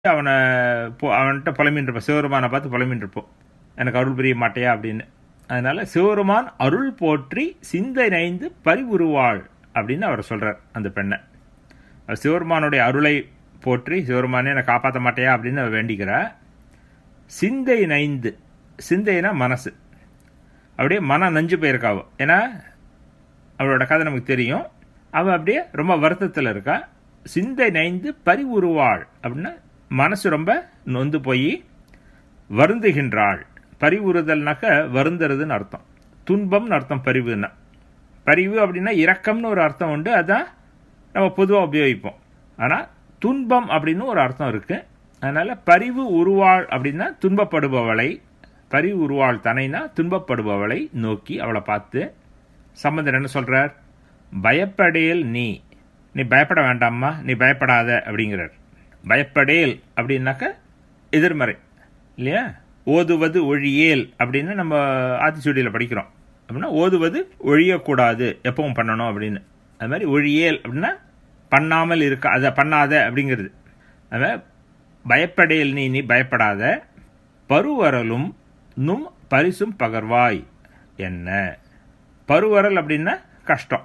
அவனை போ- அவன்கிட்ட புலம்பின்னு இருப்போம் சிவருமானை பார்த்து புலம்பின்னு இருப்போம் எனக்கு அருள் புரிய மாட்டையா அப்படின்னு அதனால சிவருமான் அருள் போற்றி சிந்தை நைந்து பரிவுருவாள் அப்படின்னு அவர் சொல்றார் அந்த பெண்ணை அவர் சிவருமானுடைய அருளை போற்றி சிவருமானே என்னை காப்பாற்ற மாட்டையா அப்படின்னு அவர் வேண்டிக்கிறா சிந்தை நைந்து சிந்தைனா மனசு அப்படியே மனம் நஞ்சு போயிருக்காவோ ஏன்னா அவளோட கதை நமக்கு தெரியும் அவள் அப்படியே ரொம்ப வருத்தத்தில் இருக்கா சிந்தை நைந்து பரிவுருவாள் அப்படின்னா மனசு ரொம்ப நொந்து போய் வருந்துகின்றாள் பரிவுறுதல்னாக்க வருந்துறதுன்னு அர்த்தம் துன்பம்னு அர்த்தம் பரிவுன்னா பரிவு அப்படின்னா இரக்கம்னு ஒரு அர்த்தம் உண்டு அதான் நம்ம பொதுவாக உபயோகிப்போம் ஆனால் துன்பம் அப்படின்னு ஒரு அர்த்தம் இருக்கு அதனால பரிவு உருவாள் அப்படின்னா துன்பப்படுபவளை பரிவு உருவாள் தனைனா துன்பப்படுபவளை நோக்கி அவளை பார்த்து சம்பந்தர் என்ன சொல்றார் பயப்படேல் நீ நீ பயப்பட வேண்டாம்மா நீ பயப்படாத அப்படிங்கிறார் பயப்படேல் அப்படின்னாக்க எதிர்மறை இல்லையா ஓதுவது ஒழியேல் அப்படின்னு நம்ம ஆத்திச்சூடியில் படிக்கிறோம் அப்படின்னா ஓதுவது ஒழியக்கூடாது எப்பவும் பண்ணணும் அப்படின்னு அது மாதிரி ஒழியேல் அப்படின்னா பண்ணாமல் இருக்க அதை பண்ணாத அப்படிங்கிறது அது மாதிரி பயப்படேல் நீ நீ பயப்படாத பருவரலும் நும் பரிசும் பகர்வாய் என்ன பருவரல் அப்படின்னா கஷ்டம்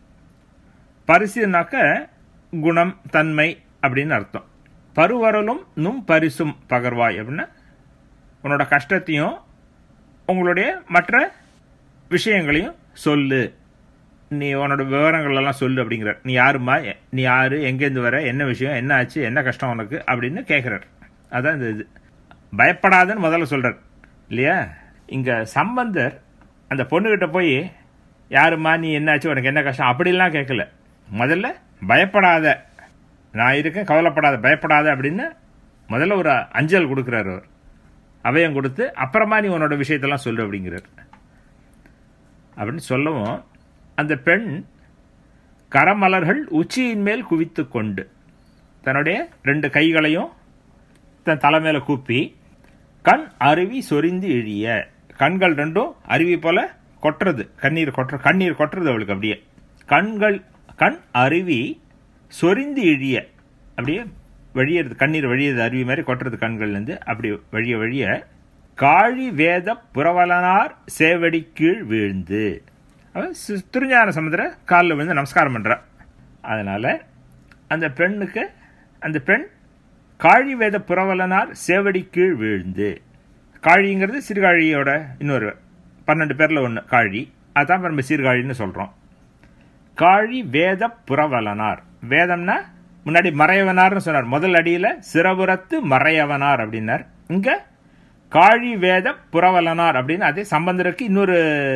பரிசுனாக்க குணம் தன்மை அப்படின்னு அர்த்தம் பருவரலும் நும் பரிசும் பகர்வாய் அப்படின்னா உன்னோட கஷ்டத்தையும் உங்களுடைய மற்ற விஷயங்களையும் சொல்லு நீ உன்னோட விவரங்கள் எல்லாம் சொல்லு அப்படிங்கிற நீ யாருமா எ- நீ யாரு எங்கேருந்து வர என்ன விஷயம் என்ன ஆச்சு என்ன கஷ்டம் உனக்கு அப்படின்னு கேட்குறார் அதான் இந்த இது பயப்படாதன்னு முதல்ல சொல்றார் இல்லையா இங்க சம்பந்தர் அந்த பொண்ணுகிட்ட போய் யாரும்மா நீ என்னாச்சு உனக்கு என்ன கஷ்டம் அப்படிலாம் கேட்கல முதல்ல பயப்படாத நான் இருக்கேன் கவலைப்படாத பயப்படாத அப்படின்னு முதல்ல ஒரு அஞ்சல் கொடுக்குறாரு அவர் அபயம் கொடுத்து அப்புறமா நீ உன்னோட விஷயத்தெல்லாம் சொல்லு அப்படிங்கிறார் அப்படின்னு சொல்லவும் அந்த பெண் கரமலர்கள் உச்சியின் மேல் குவித்து கொண்டு தன்னுடைய ரெண்டு கைகளையும் தன் தலை மேல கூப்பி கண் அருவி சொரிந்து இழிய கண்கள் ரெண்டும் அருவி போல கொட்டுறது கண்ணீர் கொட்டுற கண்ணீர் கொட்டுறது அவளுக்கு அப்படியே கண்கள் கண் அருவி சொரிந்து இழிய அப்படியே வழியறது கண்ணீர் வழியது அருவி மாதிரி கொட்டுறது கண்கள்லேருந்து அப்படி வழிய வழிய காழி வேத புரவலனார் சேவடி கீழ் வீழ்ந்து அவன் சி- திருஞான சமுதிர காலில் விழுந்து நமஸ்காரம் பண்றா அதனால அந்த பெண்ணுக்கு அந்த பெண் காழி வேத புரவலனார் சேவடி கீழ் வீழ்ந்து காழிங்கிறது சிறுகாழியோட இன்னொரு பன்னெண்டு பேர்ல ஒன்று காழி அதான் நம்ம சீர்காழின்னு சொல்றோம் காழி வேத புரவலனார் வேதம்னா முன்னாடி மறையவனார்னு சொன்னார் முதல் அடியில சிறபுரத்து மறையவனார் அப்படின்னார் இங்க காழி வேத புரவலனார் அப்படின்னு அதே சம்பந்தருக்கு இன்னொரு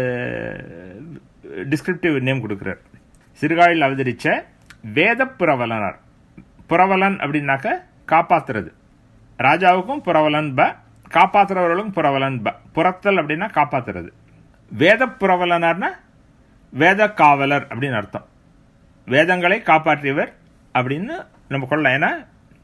டிஸ்கிரிப்டிவ் நேம் கொடுக்கிறார் சிறுகாழில் அவதரிச்ச வேத புரவலனார் புரவலன் அப்படின்னாக்க காப்பாத்துறது ராஜாவுக்கும் புரவலன் ப காப்பாத்துறவர்களும் புரவலன் ப புறத்தல் அப்படின்னா காப்பாத்துறது வேத புரவலனார்னா வேத காவலர் அப்படின்னு அர்த்தம் வேதங்களை காப்பாற்றியவர் அப்படின்னு நம்ம கொள்ளலாம் ஏன்னா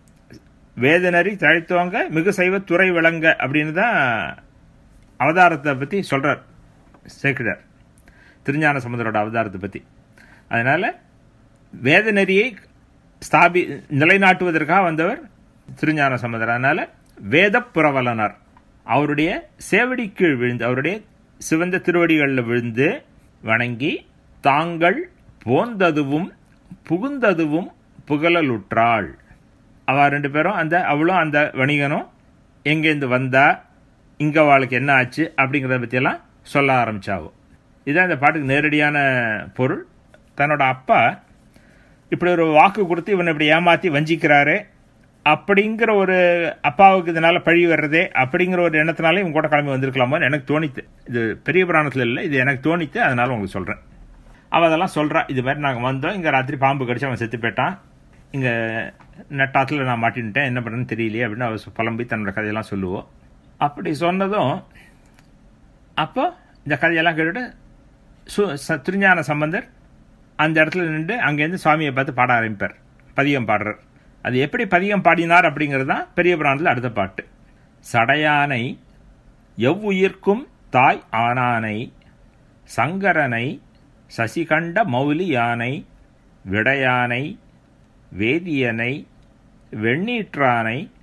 வேதனரி தழைத்துவங்க மிகு சைவ துறை விளங்க அப்படின்னு தான் அவதாரத்தை பற்றி சொல்றார் சேக்கிடார் திருஞான சமுதரோட அவதாரத்தை பற்றி அதனால வேதநெறியை ஸ்தாபி நிலைநாட்டுவதற்காக வந்தவர் திருஞான சமுதர் அதனால வேத புரவலனார் அவருடைய சேவடி கீழ் விழுந்து அவருடைய சிவந்த திருவடிகளில் விழுந்து வணங்கி தாங்கள் போந்ததுவும் புகுந்ததுவும் புகழலுற்றாள் அவ ரெண்டு பேரும் அந்த அவளும் அந்த வணிகனும் எங்கேருந்து வந்தா இங்க அவளுக்கு என்ன ஆச்சு அப்படிங்கிறத பற்றியெல்லாம் சொல்ல ஆரம்பிச்சாவோ இதுதான் இந்த பாட்டுக்கு நேரடியான பொருள் தன்னோட அப்பா இப்படி ஒரு வாக்கு கொடுத்து இவனை இப்படி ஏமாத்தி வஞ்சிக்கிறாரு அப்படிங்கிற ஒரு அப்பாவுக்கு இதனால பழி வர்றதே அப்படிங்கிற ஒரு எண்ணத்தினால இவங்க கூட கிளம்பி வந்திருக்கலாமோன்னு எனக்கு தோணித்து இது பெரிய புராணத்தில் இல்லை இது எனக்கு தோணித்து அதனால உங்களுக்கு சொல்றேன் அவ அதெல்லாம் சொல்றா இது மாதிரி நாங்கள் வந்தோம் இங்க ராத்திரி பாம்பு கடிச்சு அவன் செத்து போயிட்டான் இங்க நட்டாத்துல நான் மாட்டின்ட்டேன் என்ன பண்ணுறேன்னு தெரியலையே அப்படின்னு அவ சொ- புலம்பி தன்னோட கதையெல்லாம் சொல்லுவோம் அப்படி சொன்னதும் அப்போ இந்த கதையெல்லாம் கேட்டுட்டு சு- ச- திருஞான சம்பந்தர் அந்த இடத்துல நின்று அங்கேருந்து சுவாமியை பார்த்து பாட ஆரம்பிப்பார் பதிகம் பாடுறார் அது எப்படி பதிகம் பாடினார் அப்படிங்கிறது தான் பெரிய புராணத்தில் அடுத்த பாட்டு சடையானை எவ்வுயிர்க்கும் தாய் ஆனானை சங்கரனை சசிகண்ட மௌலி யானை விடையானை வேதியனை வெண்ணீற்றானை